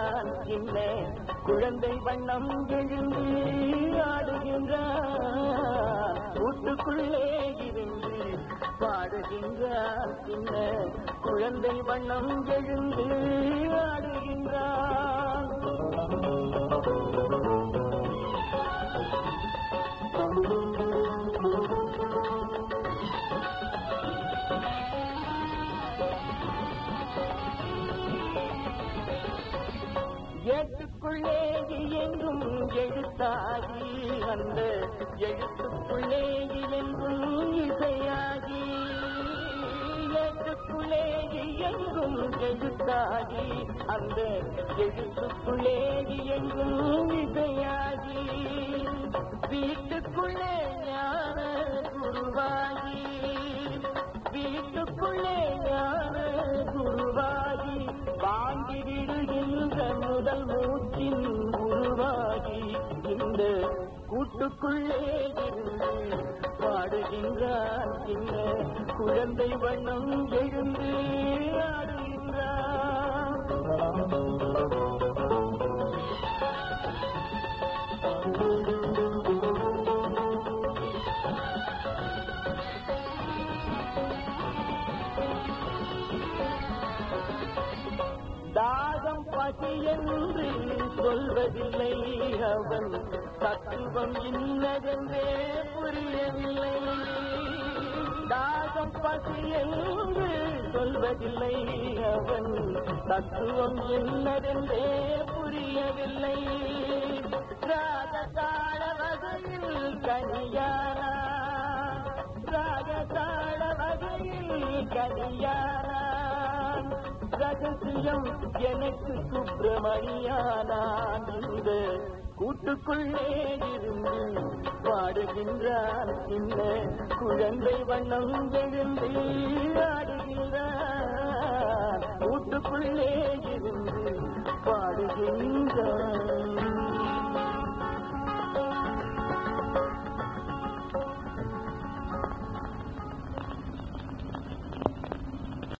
பாடுகின்றான் சின்ன குழந்தை வண்ணம் எழுந்து ஆடுகின்றான் கூட்டுக்குள்ளே இருந்து பாடுகின்றான் சின்ன குழந்தை வண்ணம் எழுந்து ஆடுகின்றான் ஏட்டுக்குள்ளே என்றும் எழுத்தாகி அந்த எழுத்துக்குள்ளே என்றும் இசையாகி ஏட்டுக்குள்ளே என்றும் எழுத்தாகி அந்த எழுத்துக்குள்ளே என்றும் இசையாகி வீட்டுக்குள்ளே ஞான குருவாகி வீட்டுக்குள்ளே ஞான குருவாகி வாங்கி விடுகின்ற முதல் மூச்சின் உருவாகி இந்த கூட்டுக்குள்ளே இருந்து பாடுகின்றான் சின்ன குழந்தை வண்ணம் எழுந்து ஆடுகின்றான் தாகம் பசி என்று சொல்வதில்லை அவன் தத்துவம் இன்னதென்றே புரியவில்லை தாகம் பசி என்று சொல்வதில்லை அவன் தத்துவம் என்னதென்றே புரியவில்லை ராகதாள வகையில் கனியானா ராகதாள வகையில் கனியானான் ரகசியம் எனக்கு சுப்பிரமணியானான் இந்த கூட்டுக்குள்ளே இருந்து பாடுகின்றான் சின்ன குழந்தை வண்ணம் எழுந்து ஆடுகின்றான் கூட்டுக்குள்ளே இருந்து பாடுகின்றான்